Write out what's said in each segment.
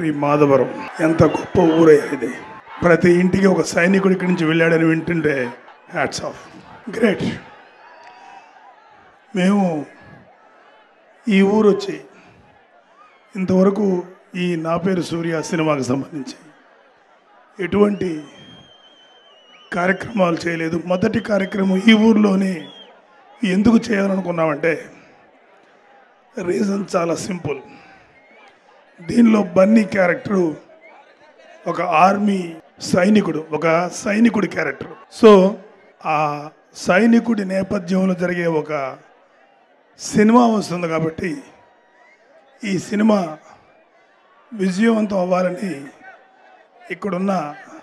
రాజమండ్రి మాధవరం ఎంత గొప్ప ఊరయ్యా ఇది ప్రతి ఇంటికి ఒక సైనికుడి ఇక్కడి నుంచి వెళ్ళాడని వింటుంటే హ్యాట్స్ ఆఫ్ గ్రేట్ మేము ఈ ఊరు వచ్చి ఇంతవరకు ఈ నా పేరు సూర్య సినిమాకి సంబంధించి ఎటువంటి కార్యక్రమాలు చేయలేదు మొదటి కార్యక్రమం ఈ ఊర్లోనే ఎందుకు చేయాలనుకున్నామంటే రీజన్ చాలా సింపుల్ దీనిలో బన్నీ క్యారెక్టరు ఒక ఆర్మీ సైనికుడు ఒక సైనికుడి క్యారెక్టర్ సో ఆ సైనికుడి నేపథ్యంలో జరిగే ఒక సినిమా వస్తుంది కాబట్టి ఈ సినిమా విజయవంతం అవ్వాలని ఇక్కడున్న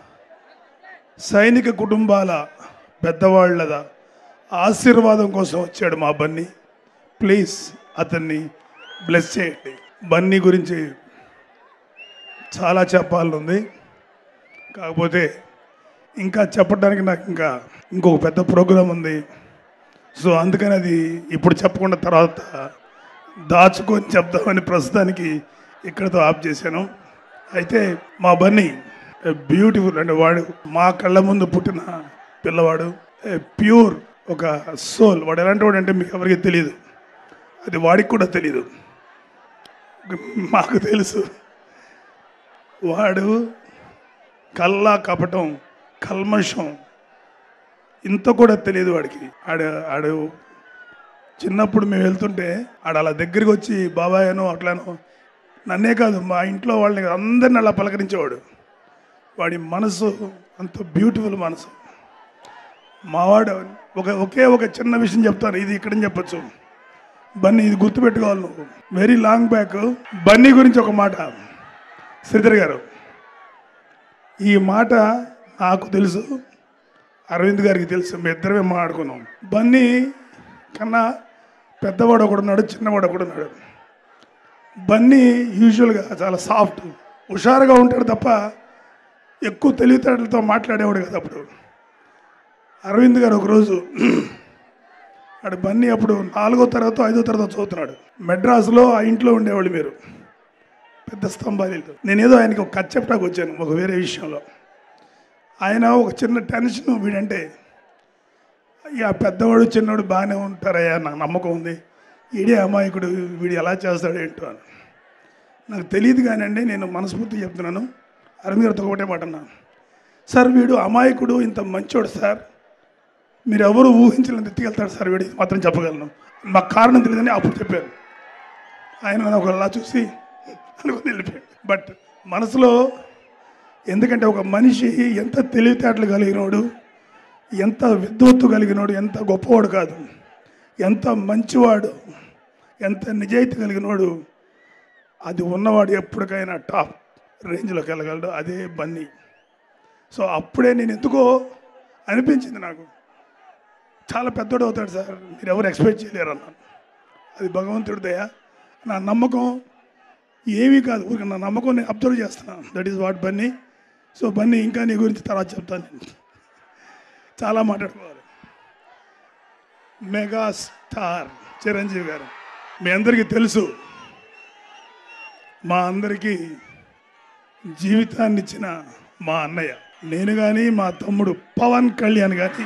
సైనిక కుటుంబాల పెద్దవాళ్ళ ఆశీర్వాదం కోసం వచ్చాడు మా బన్నీ ప్లీజ్ అతన్ని బ్లెస్ చేయండి బన్నీ గురించి చాలా చెప్పాలనుంది కాకపోతే ఇంకా చెప్పడానికి నాకు ఇంకా ఇంకొక పెద్ద ప్రోగ్రాం ఉంది సో అందుకని అది ఇప్పుడు చెప్పకుండా తర్వాత దాచుకొని చెప్దామని ప్రస్తుతానికి ఇక్కడతో ఆఫ్ చేశాను అయితే మా బన్నీ బ్యూటిఫుల్ అంటే వాడు మా కళ్ళ ముందు పుట్టిన పిల్లవాడు ప్యూర్ ఒక సోల్ వాడు ఎలాంటి వాడు అంటే మీకు ఎవరికి తెలియదు అది వాడికి కూడా తెలియదు మాకు తెలుసు వాడు కల్లా కపటం కల్మషం ఇంత కూడా తెలియదు వాడికి ఆడ ఆడు చిన్నప్పుడు మేము వెళ్తుంటే ఆడ అలా దగ్గరికి వచ్చి బాబాయనో అట్లానో నన్నే కాదు మా ఇంట్లో వాళ్ళని అందరిని అలా పలకరించేవాడు వాడి మనసు అంత బ్యూటిఫుల్ మనసు మావాడు ఒక ఒకే ఒక చిన్న విషయం చెప్తాను ఇది ఇక్కడ చెప్పొచ్చు బన్నీ ఇది గుర్తుపెట్టుకోవాలి నువ్వు వెరీ లాంగ్ బ్యాక్ బన్నీ గురించి ఒక మాట శ్రీధర్ గారు ఈ మాట నాకు తెలుసు అరవింద్ గారికి తెలుసు మీ ఇద్దరమే మాట్లాడుకున్నాం బన్నీ కన్నా పెద్దవాడు ఒకడున్నాడు చిన్నవాడు ఒకడున్నాడు బన్నీ యూజువల్గా చాలా సాఫ్ట్ హుషారుగా ఉంటాడు తప్ప ఎక్కువ తెలివితేటలతో మాట్లాడేవాడు కదా అప్పుడు అరవింద్ గారు ఒకరోజు ఆడు బన్నీ అప్పుడు నాలుగో తరగతి ఐదో తరగతి చదువుతున్నాడు మెడ్రాస్లో ఆ ఇంట్లో ఉండేవాళ్ళు మీరు పెద్ద స్తంభాలు నేనేదో ఆయనకి ఒక కథ చెప్పడానికి వచ్చాను ఒక వేరే విషయంలో ఆయన ఒక చిన్న టెన్షన్ వీడంటే అయ్యా పెద్దవాడు చిన్నవాడు బాగానే ఉంటారయ్యా నాకు నమ్మకం ఉంది ఈడే అమాయకుడు వీడు ఎలా చేస్తాడు ఏంటో అని నాకు తెలియదు కానండి నేను మనస్ఫూర్తి చెప్తున్నాను అరవింద్ గారితో ఒకటే మాట అన్నాను సార్ వీడు అమాయకుడు ఇంత మంచోడు సార్ మీరు ఎవరు ఊహించలేని ఎత్తికెళ్తాడు సార్ వీడు ఇది మాత్రం చెప్పగలను మాకు కారణం తెలియదని అప్పుడు చెప్పాను ఆయన నన్ను ఒకలా చూసి అనుకుని వెళ్ళిపోయాడు బట్ మనసులో ఎందుకంటే ఒక మనిషి ఎంత తెలివితేటలు కలిగినోడు ఎంత విద్వత్తు కలిగినోడు ఎంత గొప్పవాడు కాదు ఎంత మంచివాడు ఎంత నిజాయితీ కలిగినోడు అది ఉన్నవాడు ఎప్పటికైనా టాప్ రేంజ్లోకి వెళ్ళగలడు అదే బన్నీ సో అప్పుడే నేను ఎందుకో అనిపించింది నాకు చాలా పెద్దోడు అవుతాడు సార్ మీరు ఎవరు ఎక్స్పెక్ట్ చేయలేరు అన్నాను అది భగవంతుడి దయ నా నమ్మకం ఏమీ కాదు ఊరికి నా నమ్మకం నేను అబ్జర్వ్ చేస్తున్నాను that is what Bunny so Bunny ఇంకా నీ గురించి తర్వాత చెప్తాను నేను చాలా మాట్లాడుకోవాలి మెగా స్టార్ చిరంజీవి గారు మీ అందరికీ తెలుసు మా అందరికీ జీవితాన్ని ఇచ్చిన మా అన్నయ్య నేను కానీ మా తమ్ముడు పవన్ కళ్యాణ్ కానీ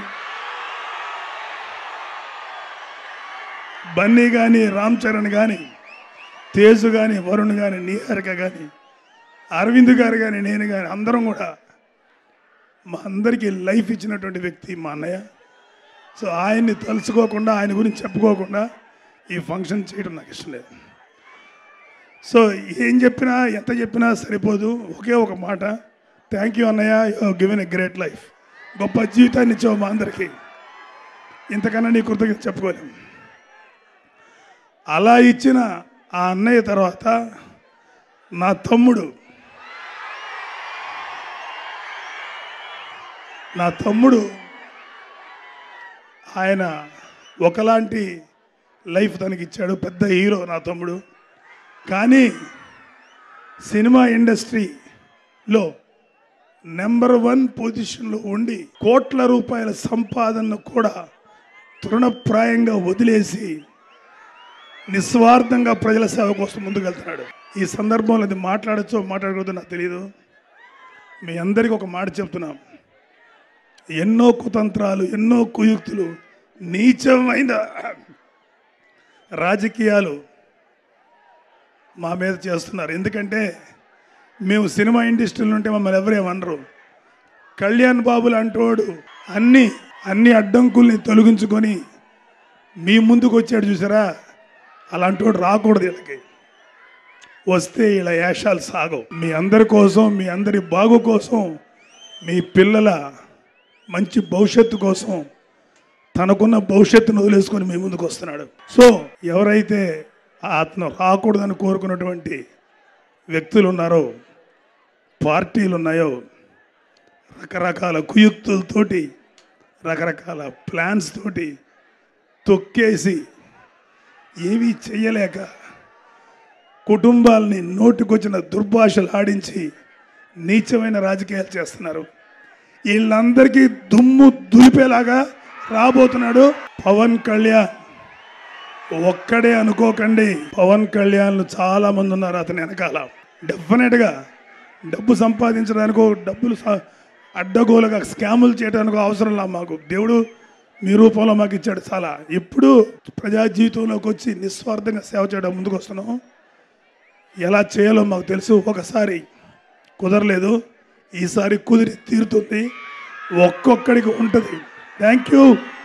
బన్నీ కానీ రామ్ చరణ్ కానీ తేజు కానీ వరుణ్ కానీ నీహారిక కానీ అరవింద్ గారు కానీ నేను కానీ అందరం కూడా మా అందరికీ లైఫ్ ఇచ్చినటువంటి వ్యక్తి మా అన్నయ్య సో ఆయన్ని తలుచుకోకుండా ఆయన గురించి చెప్పుకోకుండా ఈ ఫంక్షన్ చేయడం నాకు ఇష్టం లేదు సో ఏం చెప్పినా ఎంత చెప్పినా సరిపోదు ఒకే ఒక మాట థ్యాంక్ యూ అన్నయ్య you given a great life గొప్ప జీవితాన్ని ఇచ్చావు మా అందరికీ ఇంతకన్నా నీ కృతజ్ఞత చెప్పుకోలేము అలా ఇచ్చిన ఆ అన్నయ్య తర్వాత నా తమ్ముడు నా తమ్ముడు ఆయన ఒకలాంటి లైఫ్ తనకి ఇచ్చాడు పెద్ద హీరో నా తమ్ముడు కానీ సినిమా ఇండస్ట్రీలో నెంబర్ వన్ పొజిషన్లో ఉండి కోట్ల రూపాయల సంపాదనను కూడా తృణప్రాయంగా వదిలేసి నిస్వార్థంగా ప్రజల సేవ కోసం ముందుకెళ్తున్నాడు ఈ సందర్భంలో అది మాట్లాడచ్చో మాట్లాడకూడదో నాకు తెలియదు మీ అందరికీ ఒక మాట చెప్తున్నాం ఎన్నో కుతంత్రాలు ఎన్నో కుయుక్తులు నీచమైన రాజకీయాలు మా మీద చేస్తున్నారు ఎందుకంటే మేము సినిమా ఇండస్ట్రీలో ఉంటే మమ్మల్ని ఎవరేమనరు కళ్యాణ్ బాబు లాంటోడు అన్ని అన్ని అడ్డంకుల్ని తొలగించుకొని మీ ముందుకు వచ్చాడు చూసారా అలాంటోడు రాకూడదు వీళ్ళకి వస్తే ఇలా యాషాలు సాగవు మీ అందరి కోసం మీ అందరి బాగు కోసం మీ పిల్లల మంచి భవిష్యత్తు కోసం తనకున్న భవిష్యత్తును వదిలేసుకొని మీ ముందుకు వస్తున్నాడు సో ఎవరైతే అతను రాకూడదని కోరుకున్నటువంటి వ్యక్తులు ఉన్నారో పార్టీలు ఉన్నాయో రకరకాల కుయుక్తులతోటి రకరకాల ప్లాన్స్ తోటి తొక్కేసి ఏమీ చెయ్యలేక కుటుంబాలని నోటికొచ్చిన దుర్భాషలు ఆడించి నీచమైన రాజకీయాలు చేస్తున్నారు వీళ్ళందరికీ దుమ్ము దులిపేలాగా రాబోతున్నాడు పవన్ కళ్యాణ్ ఒక్కడే అనుకోకండి పవన్ కళ్యాణ్లు చాలా మంది ఉన్నారు అతని వెనకాల డెఫినెట్గా డబ్బు సంపాదించడానికి డబ్బులు స- అడ్డగోలుగా స్కాములు చేయడానికి అవసరం లా మాకు దేవుడు మీ రూపంలో మాకు ఇచ్చాడు చాలా ఇప్పుడు ప్రజా జీవితంలోకి వచ్చి నిస్వార్థంగా సేవ చేయడం ముందుకు వస్తున్నాం ఎలా చేయాలో మాకు తెలుసు ఒకసారి కుదరలేదు ఈసారి కుదిరి తీరుతుంది ఒక్కొక్కడికి ఉంటుంది థ్యాంక్ యూ